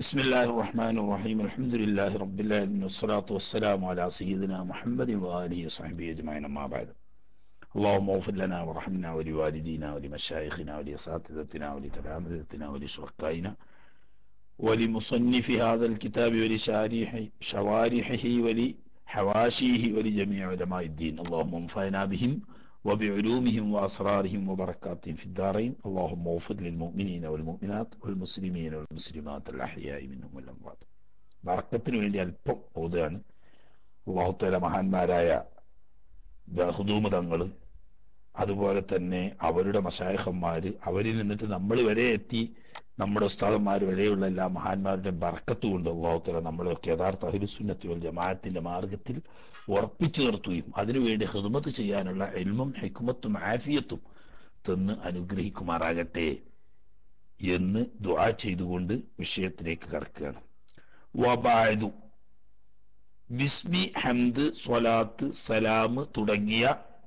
بسم الله الرحمن الرحيم الحمد لله رب العالمين والصلاة والسلام على سيدنا محمد وآله وصحبه أجمعين أما بعد اللهم اغفر لنا وارحمنا ولوالدينا ولمشايخنا ولأساتذتنا ولتلامذتنا ولشركائنا ولمصنف هذا الكتاب ولشارح شوارحه ولحواشيه ولجميع علماء الدين اللهم انفعنا بهم وبعلومهم وأسرارهم وبركاتهم في الدارين اللهم اغفر للمؤمنين والمؤمنات والمسلمين والمسلمات الأحياء منهم والأموات ബർക്കത്തിന് വേണ്ടി അല്പം ഓതുകയാണ് അള്ളാഹുത്തല മഹാന്മാരായ ബഹുദൂമ തങ്ങള് അതുപോലെ തന്നെ അവരുടെ മഷായഹന്മാര് അവരിൽ നിന്നിട്ട് നമ്മൾ വരെ എത്തി നമ്മുടെ ഉസ്താദന്മാർ വരെയുള്ള എല്ലാ മഹാന്മാരുടെ ബർക്കത്ത് കൊണ്ട് അള്ളാഹുത്തല നമ്മളെയൊക്കെ യഥാർത്ഥ അഹിലുസുന്നത്തി വൽ ജമാഅത്തിന്റെ മാർഗത്തിൽ ഉറപ്പിച്ചു നിർത്തുകയും അതിനുവേണ്ടി ഹിദ്മത്ത് ചെയ്യാനുള്ള എൽമും ഹെക്കുമത്തും ആഫിയത്തും തന്ന് അനുഗ്രഹിക്കുമാറാകട്ടെ എന്ന് ദുആ ചെയ്തുകൊണ്ട് വിഷയത്തിലേക്ക് കടക്കുകയാണ് വബായതു ബിസ്മി ഹംദ് സ്വലാത്ത് സലാം തുടങ്ങിയ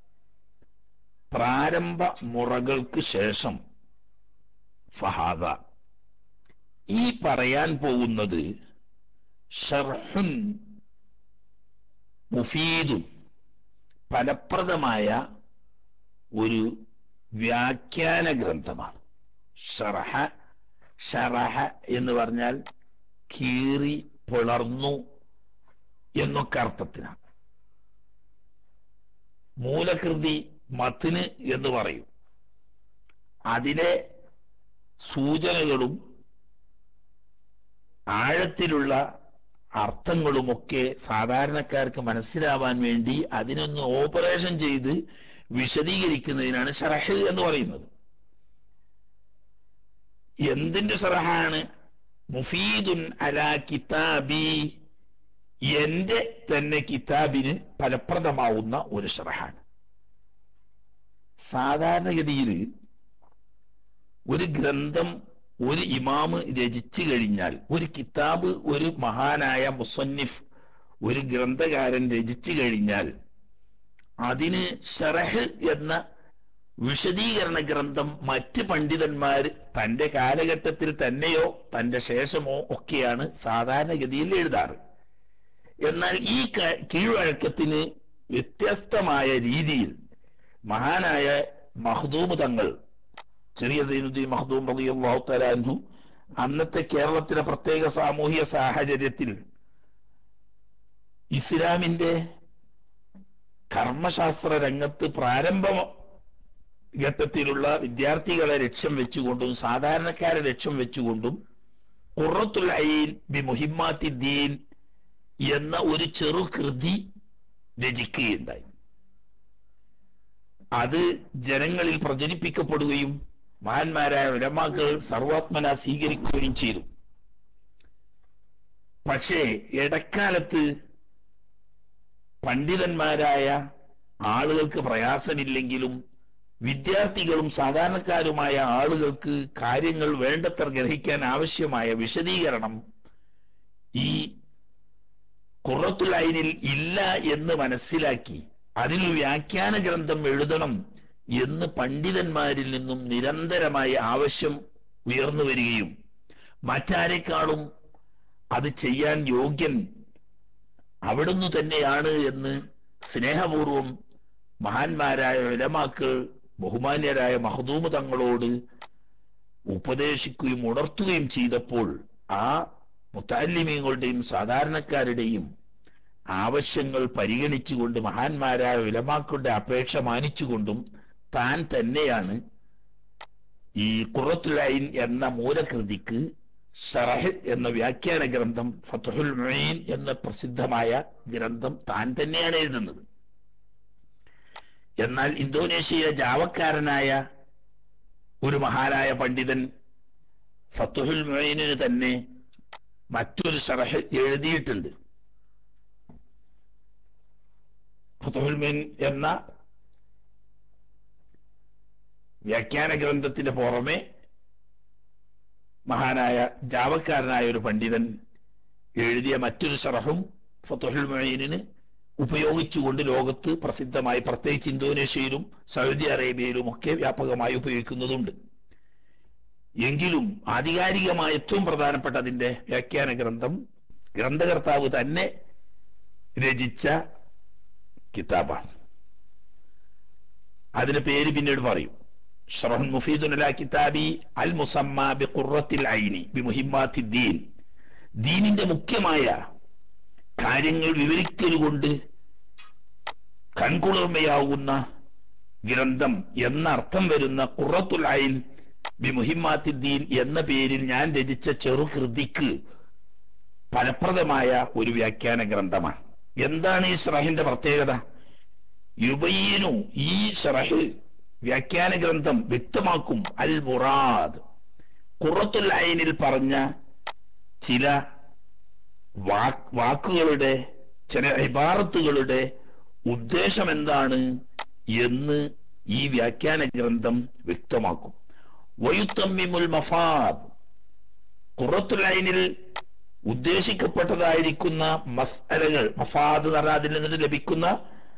പ്രാരംഭ മുറകൾക്ക് ശേഷം ഫഹാദ ഈ പറയാൻ പോകുന്നത് ഷർഹുൻ മുഫീദും ഫലപ്രദമായ ഒരു വ്യാഖ്യാന ഗ്രന്ഥമാണ് ഷറഹ ഷറഹ എന്ന് പറഞ്ഞാൽ കീറി പിളർന്നു എന്നൊക്കെ അർത്ഥത്തിനാണ് മൂലകൃതി മത്തിന് എന്ന് പറയും അതിലെ സൂചനകളും ആഴത്തിലുള്ള അർത്ഥങ്ങളുമൊക്കെ സാധാരണക്കാർക്ക് മനസ്സിലാവാൻ വേണ്ടി അതിനൊന്ന് ഓപ്പറേഷൻ ചെയ്ത് വിശദീകരിക്കുന്നതിനാണ് ഷറഹ് എന്ന് പറയുന്നത് എന്തിന്റെ ഷറഹാണ് മുഫീദുൻ അലാ കിതാബി എന്റെ തന്നെ കിതാബിന് ഫലപ്രദമാവുന്ന ഒരു ഷറഹാണ് സാധാരണഗതിയിൽ ഒരു ഗ്രന്ഥം ഒരു ഇമാമ് രചിച്ചു കഴിഞ്ഞാൽ ഒരു കിതാബ് ഒരു മഹാനായ മുസന്നിഫ് ഒരു ഗ്രന്ഥകാരൻ രചിച്ചു കഴിഞ്ഞാൽ അതിന് ഷറഹ് എന്ന വിശദീകരണ ഗ്രന്ഥം മറ്റ് പണ്ഡിതന്മാർ തന്റെ കാലഘട്ടത്തിൽ തന്നെയോ തന്റെ ശേഷമോ ഒക്കെയാണ് സാധാരണഗതിയിൽ എഴുതാറ് എന്നാൽ ഈ കീഴ്വഴക്കത്തിന് വ്യത്യസ്തമായ രീതിയിൽ മഹാനായ മഹദൂമ് തങ്ങൾ ചെറിയ സൈനുദ്ദീൻ മഹദൂം റളിയല്ലാഹു തആല അൻഹു അന്നത്തെ കേരളത്തിലെ പ്രത്യേക സാമൂഹിക സാഹചര്യത്തിൽ ഇസ്ലാമിന്റെ കർമ്മശാസ്ത്ര രംഗത്ത് പ്രാരംഭ ഘട്ടത്തിലുള്ള വിദ്യാർത്ഥികളെ ലക്ഷ്യം വെച്ചുകൊണ്ടും സാധാരണക്കാരെ ലക്ഷ്യം വെച്ചുകൊണ്ടും ഖുറത്തുൽ ഐൻ ബി മുഹിമ്മാത്തി ദീൻ എന്ന ഒരു ചെറു കൃതി രചിക്കുകയുണ്ടായി അത് ജനങ്ങളിൽ പ്രചരിപ്പിക്കപ്പെടുകയും മഹാന്മാരായ ഉലമാക്കൾ സർവാത്മന സ്വീകരിക്കുകയും ചെയ്തു പക്ഷേ ഇടക്കാലത്ത് പണ്ഡിതന്മാരായ ആളുകൾക്ക് പ്രയാസമില്ലെങ്കിലും വിദ്യാർത്ഥികളും സാധാരണക്കാരുമായ ആളുകൾക്ക് കാര്യങ്ങൾ വേണ്ടത്ര ഗ്രഹിക്കാൻ ആവശ്യമായ വിശദീകരണം ഈ കുറത്തുൽ ഐനിൽ ഇല്ല എന്ന് മനസ്സിലാക്കി അതിൽ വ്യാഖ്യാന ഗ്രന്ഥം എഴുതണം എന്ന് പണ്ഡിതന്മാരിൽ നിന്നും നിരന്തരമായ ആവശ്യം ഉയർന്നു വരികയും മറ്റാരെക്കാളും അത് ചെയ്യാൻ യോഗ്യൻ അവിടുന്ന് തന്നെയാണ് എന്ന് സ്നേഹപൂർവം മഹാന്മാരായ ഉലമാക്കൾ ബഹുമാന്യരായ മഹദൂമ് തങ്ങളോട് ഉപദേശിക്കുകയും ഉണർത്തുകയും ചെയ്തപ്പോൾ ആ മുത്താലിമീങ്ങളുടെയും സാധാരണക്കാരുടെയും ആവശ്യങ്ങൾ പരിഗണിച്ചുകൊണ്ട് മഹാന്മാരായ ഉലമാക്കളുടെ അപേക്ഷ മാനിച്ചുകൊണ്ടും താൻ തന്നെയാണ് ഈ ഖുറത്തുലൈൻ എന്ന മൂലകൃതിക്ക് ഷറഹ് എന്ന വ്യാഖ്യാന ഗ്രന്ഥം ഫത്തുഹുൽ മൊയ്ൻ എന്ന പ്രസിദ്ധമായ ഗ്രന്ഥം താൻ തന്നെയാണ് എഴുതുന്നത് എന്നാൽ ഇന്തോനേഷ്യയിലെ ജാവക്കാരനായ ഒരു മഹാനായ പണ്ഡിതൻ ഫത്തുഹുൽ മൊയ്നിന് തന്നെ മറ്റൊരു ഷറഹ് എഴുതിയിട്ടുണ്ട് ഫത്തുഹുൽ മൊയ്ൻ എന്ന വ്യാഖ്യാന ഗ്രന്ഥത്തിന്റെ പുറമെ മഹാനായ ജാവക്കാരനായ ഒരു പണ്ഡിതൻ എഴുതിയ മറ്റൊരു ഷറഹും ഫത്തുഹുൽ മൊയ്നിന് ഉപയോഗിച്ചുകൊണ്ട് ലോകത്ത് പ്രസിദ്ധമായി പ്രത്യേകിച്ച് ഇന്തോനേഷ്യയിലും സൗദി അറേബ്യയിലും ഒക്കെ വ്യാപകമായി ഉപയോഗിക്കുന്നതുണ്ട് എങ്കിലും ആധികാരികമായ ഏറ്റവും പ്രധാനപ്പെട്ട അതിന്റെ വ്യാഖ്യാന ഗ്രന്ഥം ഗ്രന്ഥകർത്താവ് തന്നെ രചിച്ച കിതാബാണ് അതിന്റെ പേര് പിന്നീട് പറയും ഷറഹുൽ മുഫീദുൻ അലാ കിതാബി അൽ മുസമ്മ ബി ഖുറത്തിൽ ഐനി ബി മുഹിമ്മാത്തി ദീൻ ദീനിന്റെ മുഖ്യമായ കാര്യങ്ങൾ വിവരിക്കലുകൊണ്ട് കൺകുളിർമയാവുന്ന ഗ്രന്ഥം എന്ന അർത്ഥം വരുന്ന ഖുറത്തുൽ ഐൻ ബി മുഹിമ്മാത്തി ദീൻ എന്ന പേരിൽ ഞാൻ രചിച്ച ചെറുകൃതിക്ക് ഫലപ്രദമായ ഒരു വ്യാഖ്യാന ഗ്രന്ഥമാണ് എന്താണ് ഈ ഷറഹിന്റെ പ്രത്യേകത യുബയ്യനു ഈ ഷറഹിൽ വ്യാഖ്യാന ഗ്രന്ഥം വ്യക്തമാക്കും അൽ മുറാദ് ഖുറത്തുൽ ഐനിൽ പറഞ്ഞ ചില വാക്കുകളുടെ ചില ഇബാറത്തുകളുടെ ഉദ്ദേശം എന്താണ് എന്ന് ഈ വ്യാഖ്യാന ഗ്രന്ഥം വ്യക്തമാക്കും വയുത്തമ്മിമുൽ മഫാദ് ഖുറത്തുൽ ഐനിൽ ഉദ്ദേശിക്കപ്പെട്ടതായിരിക്കുന്ന മസ്അലകൾ മഫാദ് എന്ന് പറഞ്ഞാൽ അതിൽ നിന്നിട്ട് ലഭിക്കുന്ന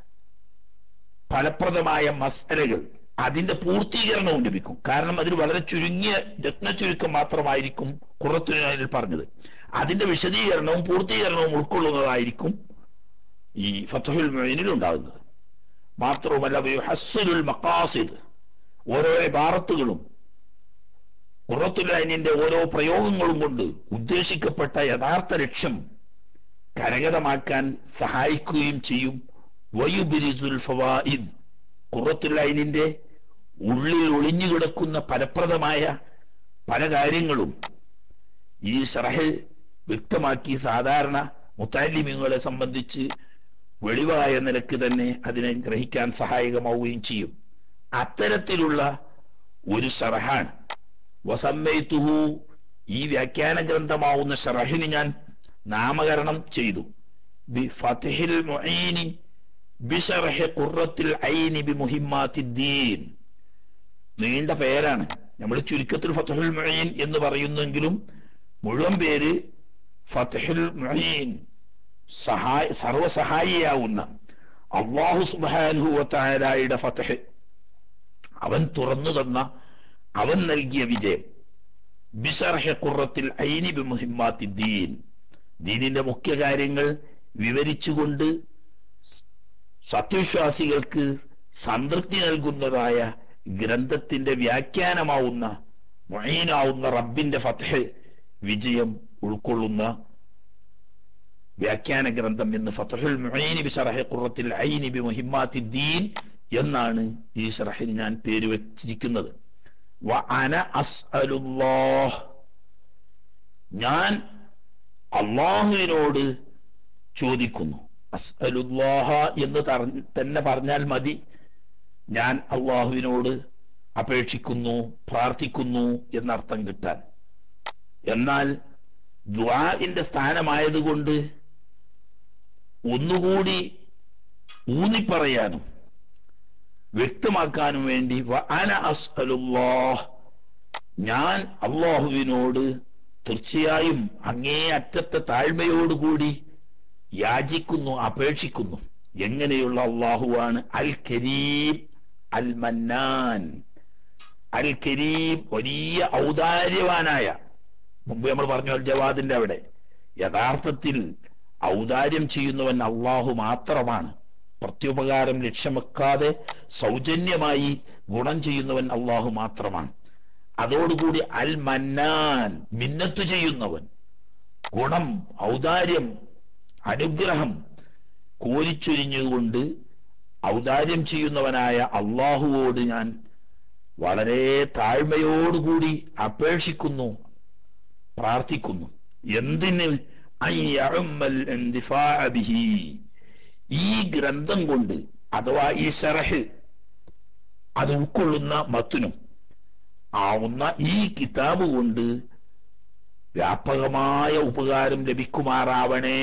ഫലപ്രദമായ മസ്അലകൾ അതിന്റെ പൂർത്തീകരണവും ലഭിക്കും കാരണം അതിൽ വളരെ ചുരുങ്ങിയ രത്ന ചുരുക്കം മാത്രമായിരിക്കും ഖുറത്തുൽ പറഞ്ഞത് അതിന്റെ വിശദീകരണവും പൂർത്തീകരണവും ഉൾക്കൊള്ളുന്നതായിരിക്കും ഈ ഫത്തഹുൽ മൊയിനിൽ ഉണ്ടാകുന്നത് മാത്രവുമല്ല ഹസ്സുൽ മക്കാസിദ് ഓരോ ഇബാറത്തുകളും ഖുറത്തുലൈനിന്റെ ഓരോ പ്രയോഗങ്ങളും കൊണ്ട് ഉദ്ദേശിക്കപ്പെട്ട യഥാർത്ഥ ലക്ഷ്യം കരഗതമാക്കാൻ സഹായിക്കുകയും ചെയ്യും വയുബിരിസുൽ ഫവായിദ് ഖുറത്തുലൈനിന്റെ ഉള്ളിൽ ഒളിഞ്ഞുകിടക്കുന്ന ഫലപ്രദമായ പല കാര്യങ്ങളും ഈ ഷറഹിൽ വ്യക്തമാക്കി സാധാരണ മുത്താലിമ്യങ്ങളെ സംബന്ധിച്ച് വെളിവായ നിലക്ക് തന്നെ അതിനെ ഗ്രഹിക്കാൻ സഹായകമാവുകയും ചെയ്യും അത്തരത്തിലുള്ള ഒരു ഷറഹാണ് വസമ്മൈത്തുഹു ഈ വ്യാഖ്യാന ഗ്രന്ഥമാവുന്ന ഷറഹിന് ഞാൻ നാമകരണം ചെയ്തു ബി ഫതിഹിൽ മുഈനി ബിഷറഹി ഖുറത്തിൽ ഐനി ബി മുഹിമ്മാത്തിദ്ദീൻ നീണ്ട പേരാണ് നമ്മൾ ചുരുക്കത്തിൽ ഫതഹുൽ മുഈൻ എന്ന് പറയുന്നെങ്കിലും മുഴുവൻ പേര് ഫതഹുൽ മുഈൻ സഹായ സർവസഹായിയാവുന്ന അള്ളാഹു സുബ്ഹാനഹു വതആലയുടെ ഫതഹ് അവൻ തുറന്നു തന്ന അവൻ നൽകിയ വിജയം ബിഷർഹെ ഖുറത്തിൽ ഐനി ബി മുഹിമ്മാത്തി ദീൻ ദീനിന്റെ മുഖ്യ കാര്യങ്ങൾ വിവരിച്ചുകൊണ്ട് സത്യവിശ്വാസികൾക്ക് സംതൃപ്തി നൽകുന്നതായ ഗ്രന്ഥത്തിന്റെ വ്യാഖ്യാനമാവുന്ന മൊയ്നാവുന്ന റബ്ബിന്റെ ഫതഹ് വിജയം ഉൾക്കൊള്ളുന്ന വ്യാഖ്യാന ഗ്രന്ഥം എന്ന് ഫതഹുൽ മുഈനി ബി ശറഹി ഖുറത്തിൽ ഐനി ബി മുഹിമ്മാത്തി ദീൻ എന്നാണ് ഈ ഷറഹിന് ഞാൻ പേര് വെച്ചിരിക്കുന്നത് വ അന അസ്അലുല്ലാഹ് ഞാൻ അള്ളാഹുവിനോട് ചോദിക്കുന്നു അസ്അലുല്ലാഹ എന്ന് തന്നെ പറഞ്ഞാൽ മതി ഞാൻ അള്ളാഹുവിനോട് അപേക്ഷിക്കുന്നു പ്രാർത്ഥിക്കുന്നു എന്നർത്ഥം കിട്ടാൻ എന്നാൽ ദ്വാഇന്റെ സ്ഥാനമായതുകൊണ്ട് ഒന്നുകൂടി ഊന്നിപ്പറയാനും വ്യക്തമാക്കാനും വേണ്ടി അന അസ്അലുല്ലാഹ് ഞാൻ അള്ളാഹുവിനോട് തീർച്ചയായും അങ്ങേ അറ്റത്തെ താഴ്മയോടുകൂടി യാചിക്കുന്നു അപേക്ഷിക്കുന്നു എങ്ങനെയുള്ള അള്ളാഹുവാണ് അൽ കരീം അൽ മന്നാൻ അൽ കരീം വലിയ ഔദാര്യവാനായ മുമ്പ് നമ്മൾ പറഞ്ഞു അൽ ജവാദിന്റെ അവിടെ യഥാർത്ഥത്തിൽ ഔദാര്യം ചെയ്യുന്നവൻ അള്ളാഹു മാത്രമാണ് പ്രത്യുപകാരം ലക്ഷ്യം വെക്കാതെ സൗജന്യമായി ഗുണം ചെയ്യുന്നവൻ അള്ളാഹു മാത്രമാണ് അതോടുകൂടി അൽ മന്നാൻ മിന്നത്തു ചെയ്യുന്നവൻ ഗുണം ഔദാര്യം അനുഗ്രഹം കോരിച്ചൊരിഞ്ഞുകൊണ്ട് ഔദാര്യം ചെയ്യുന്നവനായ അള്ളാഹുവോട് ഞാൻ വളരെ താഴ്മയോടുകൂടി അപേക്ഷിക്കുന്നു പ്രാർത്ഥിക്കുന്നു എന്തിന് ബിഹി ഈ ഗ്രന്ഥം കൊണ്ട് അഥവാ ഈ ഷറഹ് അത് ഉൾക്കൊള്ളുന്ന മത്തിനും ആവുന്ന ഈ കിതാബ് കൊണ്ട് വ്യാപകമായ ഉപകാരം ലഭിക്കുമാറാവണേ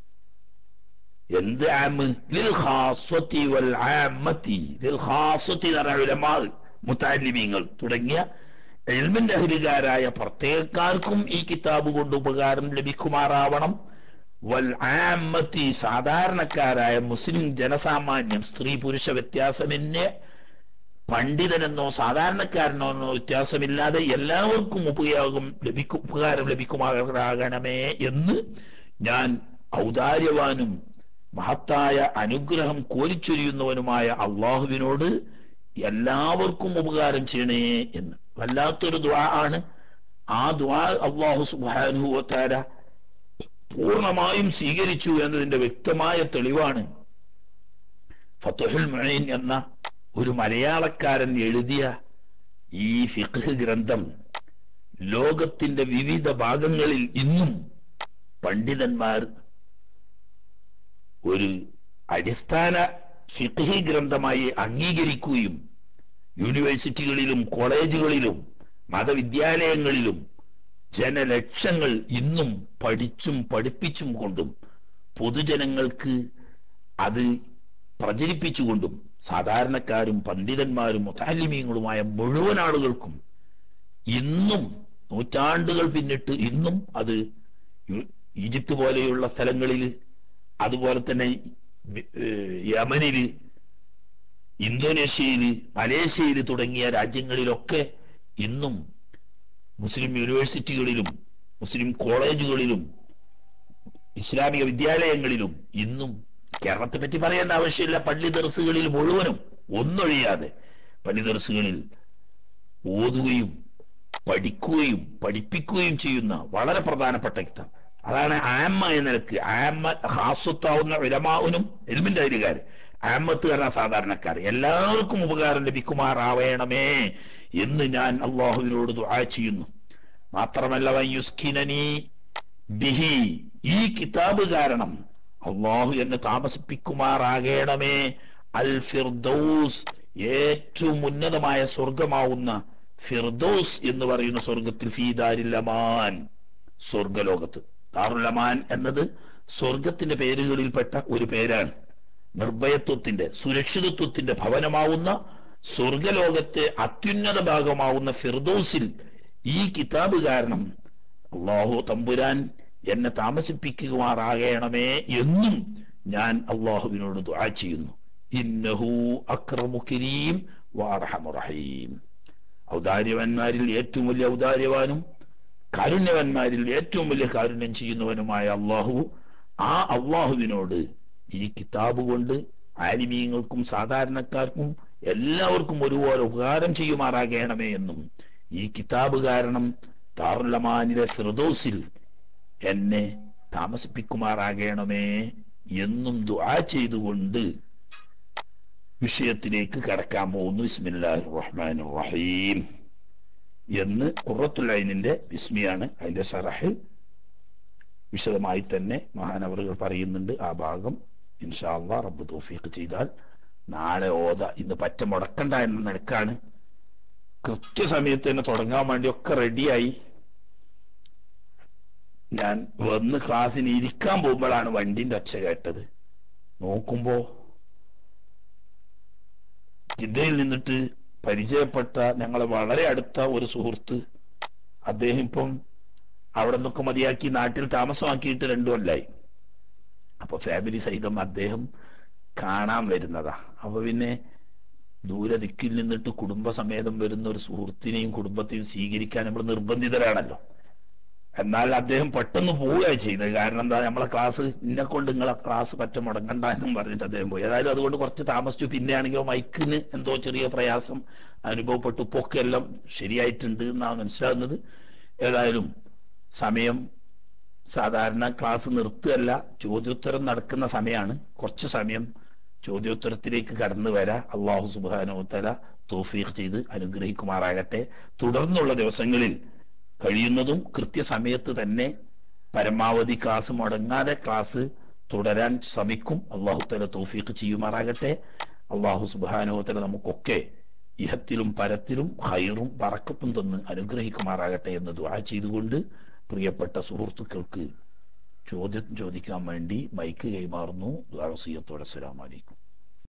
എന്ത് ആമ് ലിൽ ഖാസ്വതി വൽ ആമത്തി ലിൽ ഖാസ്വതി എന്ന് പറഞ്ഞ ഉലമാ മുത്താലിമീങ്ങൾ തുടങ്ങിയ എൽമിന്റെ അഹരികാരായ പ്രത്യേകക്കാർക്കും ഈ കിതാബ് കൊണ്ട് ഉപകാരം ലഭിക്കുമാറാവണം വൽ ആമത്തി സാധാരണക്കാരായ മുസ്ലിം ജനസാമാന്യം സ്ത്രീ പുരുഷ വ്യത്യാസമെന്നെ പണ്ഡിതനെന്നോ സാധാരണക്കാരനോ എന്നോ വ്യത്യാസമില്ലാതെ എല്ലാവർക്കും ഉപയോഗം ലഭിക്കും ഉപകാരം ലഭിക്കുമാകണമേ എന്ന് ഞാൻ ഔദാര്യവാനും മഹത്തായ അനുഗ്രഹം കോരിച്ചൊരിയുന്നവനുമായ അള്ളാഹുവിനോട് എല്ലാവർക്കും ഉപകാരം ചെയ്യണേ എന്ന് വല്ലാത്തൊരു ദ്വാ ആണ് ആ ദ്വാ അള്ളാഹു സുബാനുഭവത്താര പൂർണ്ണമായും സ്വീകരിച്ചു എന്നതിന്റെ വ്യക്തമായ തെളിവാണ് ഫത്തുഹുൽ മൊയ്ൻ എന്ന ഒരു മലയാളക്കാരൻ എഴുതിയ ഈ ഫിഖ് ഗ്രന്ഥം ലോകത്തിന്റെ വിവിധ ഭാഗങ്ങളിൽ ഇന്നും പണ്ഡിതന്മാർ ഒരു അടിസ്ഥാന ഫിഖ് ഗ്രന്ഥമായി അംഗീകരിക്കുകയും യൂണിവേഴ്സിറ്റികളിലും കോളേജുകളിലും മതവിദ്യാലയങ്ങളിലും ജനലക്ഷങ്ങൾ ഇന്നും പഠിച്ചും പഠിപ്പിച്ചും കൊണ്ടും പൊതുജനങ്ങൾക്ക് അത് പ്രചരിപ്പിച്ചുകൊണ്ടും സാധാരണക്കാരും പണ്ഡിതന്മാരും മുത്താലിമീങ്ങളുമായ മുഴുവൻ ആളുകൾക്കും ഇന്നും നൂറ്റാണ്ടുകൾ പിന്നിട്ട് ഇന്നും അത് ഈജിപ്ത് പോലെയുള്ള സ്ഥലങ്ങളിൽ അതുപോലെ തന്നെ യമനില് ഇന്തോനേഷ്യയില് മലേഷ്യയില് തുടങ്ങിയ രാജ്യങ്ങളിലൊക്കെ ഇന്നും മുസ്ലിം യൂണിവേഴ്സിറ്റികളിലും മുസ്ലിം കോളേജുകളിലും ഇസ്ലാമിക വിദ്യാലയങ്ങളിലും ഇന്നും കേരളത്തെ പറ്റി പറയേണ്ട ആവശ്യമില്ല പള്ളി ദർസുകളിൽ മുഴുവനും ഒന്നൊഴിയാതെ പള്ളി ദർസുകളിൽ ഓതുകയും പഠിക്കുകയും പഠിപ്പിക്കുകയും ചെയ്യുന്ന വളരെ പ്രധാനപ്പെട്ട കിതാബ് അതാണ് ആമ്മ എന്ന നിലക്ക് ആമ്മ ഹാസ്വത്താവുന്ന വിലമാവിനും എലുമിന്റെ അധികാർ ആമ്മത്ത് പറഞ്ഞ സാധാരണക്കാർ എല്ലാവർക്കും ഉപകാരം ലഭിക്കുമാറാവേണമേ എന്ന് ഞാൻ അള്ളാഹുവിനോട് ദുആ ചെയ്യുന്നു മാത്രമല്ല വയുസ്കിനനി ബിഹി ഈ കിതാബ് കാരണം അള്ളാഹു എന്നെ താമസിപ്പിക്കുമാറാകേണമേ അൽ ഫിർദൌസ് ഏറ്റവും ഉന്നതമായ സ്വർഗമാവുന്ന ഫിർദൌസ് എന്ന് പറയുന്ന സ്വർഗത്തിൽ ഫീദാരില്ലമാൻ സ്വർഗലോകത്ത് ദാറുല്ലമാൻ എന്നത് സ്വർഗത്തിന്റെ പേരുകളിൽപ്പെട്ട ഒരു പേരാണ് നിർഭയത്വത്തിന്റെ സുരക്ഷിതത്വത്തിന്റെ ഭവനമാവുന്ന സ്വർഗലോകത്തെ അത്യുന്നത ഭാഗമാവുന്ന ഫിർദൌസിൽ ഈ കിതാബ് കാരണം അള്ളാഹു തമ്പുരാൻ എന്നെ താമസിപ്പിക്കുമാറാകണമേ എന്നും ഞാൻ അള്ളാഹുവിനോട് ദുആ ചെയ്യുന്നു ഇന്നഹു അക്രമു കരീം വാറഹമുറഹീം ഔദാര്യവന്മാരിൽ ഏറ്റവും വലിയ ഔദാര്യവാനും കാരുണ്യവന്മാരിൽ ഏറ്റവും വലിയ കാരുണ്യം ചെയ്യുന്നവനുമായ അള്ളാഹു ആ അള്ളാഹുവിനോട് ഈ കിതാബ് കൊണ്ട് ആലിമീങ്ങൾക്കും സാധാരണക്കാർക്കും എല്ലാവർക്കും ഒരുപോലെ ഉപകാരം ചെയ്യുമാറാകണമേ എന്നും ഈ കിതാബ് കാരണം ദാറുല്ലമാനിലെ ഫിർദോസിൽ എന്നെ താമസിപ്പിക്കുമാറാകണമേ എന്നും ദുആ ചെയ്തുകൊണ്ട് വിഷയത്തിലേക്ക് കടക്കാൻ പോകുന്നു ബിസ്മില്ലാഹി റഹ്മാൻ റഹീം എന്ന് ഖുറത്തുല്ലൈനിന്റെ വിസ്മിയാണ് അതിന്റെ ഷറഹിൽ വിശദമായി തന്നെ മഹാനവറുകൾ പറയുന്നുണ്ട് ആ ഭാഗം ഇൻഷാല്ല റബ്ബ് തോഫീക്ക് ചെയ്താൽ നാളെ ഓത ഇന്ന് പറ്റ മുടക്കണ്ട എന്ന നിലക്കാണ് കൃത്യസമയത്ത് തന്നെ തുടങ്ങാൻ വേണ്ടി ഒക്കെ റെഡിയായി ഞാൻ വന്ന് ക്ലാസ്സിന് ഇരിക്കാൻ പോകുമ്പോഴാണ് വണ്ടിന്റെ ഒച്ച കേട്ടത് നോക്കുമ്പോ ജിദ്ദയിൽ നിന്നിട്ട് പരിചയപ്പെട്ട ഞങ്ങളെ വളരെ അടുത്ത ഒരു സുഹൃത്ത് അദ്ദേഹം ഇപ്പം അവിടെ നിന്നൊക്കെ മതിയാക്കി നാട്ടിൽ താമസമാക്കിയിട്ട് രണ്ടു കൊല്ലായി അപ്പൊ ഫാമിലി സഹിതം അദ്ദേഹം കാണാൻ വരുന്നതാ അപ്പൊ പിന്നെ ദൂരെ ദിക്കിൽ നിന്നിട്ട് കുടുംബസമേതം വരുന്ന ഒരു സുഹൃത്തിനെയും കുടുംബത്തെയും സ്വീകരിക്കാൻ നമ്മൾ നിർബന്ധിതരാണല്ലോ എന്നാൽ അദ്ദേഹം പെട്ടെന്ന് പോവുകയാണ് ചെയ്തത് കാരണം എന്താ നമ്മളെ ക്ലാസ് ഇന്നെ കൊണ്ട് നിങ്ങളെ ക്ലാസ് പറ്റ മുടങ്ങണ്ട എന്നും പറഞ്ഞിട്ട് അദ്ദേഹം പോയി ഏതായാലും അതുകൊണ്ട് കുറച്ച് താമസിച്ചു പിന്നെയാണെങ്കിലോ മൈക്കിന് എന്തോ ചെറിയ പ്രയാസം അനുഭവപ്പെട്ടു പൊക്കെ എല്ലാം ശരിയായിട്ടുണ്ട് എന്നാണ് മനസ്സിലാകുന്നത് ഏതായാലും സമയം സാധാരണ ക്ലാസ് നിർത്തുകയല്ല ചോദ്യോത്തരം നടക്കുന്ന സമയമാണ് കുറച്ച് സമയം ചോദ്യോത്തരത്തിലേക്ക് കടന്നു വരാ അള്ളാഹു സുബാനോത്തല തോഫീഖ് ചെയ്ത് അനുഗ്രഹിക്കുമാറാകട്ടെ തുടർന്നുള്ള ദിവസങ്ങളിൽ കഴിയുന്നതും കൃത്യസമയത്ത് തന്നെ പരമാവധി ക്ലാസ് മുടങ്ങാതെ ക്ലാസ് തുടരാൻ ശ്രമിക്കും അള്ളാഹു തല തോഫീഖ് ചെയ്യുമാറാകട്ടെ അള്ളാഹു സുബാനോത്തല നമുക്കൊക്കെ ഇഹത്തിലും പരത്തിലും ഹൈറും പറക്കത്തും തന്ന് അനുഗ്രഹിക്കുമാറാകട്ടെ എന്ന് ദുആ ചെയ്തുകൊണ്ട് പ്രിയപ്പെട്ട സുഹൃത്തുക്കൾക്ക് ചോദ്യം ചോദിക്കാൻ വേണ്ടി മൈക്ക് കൈമാറുന്നു ദുആ വസിയത്തോടെ അസ്സലാമു അലൈക്കും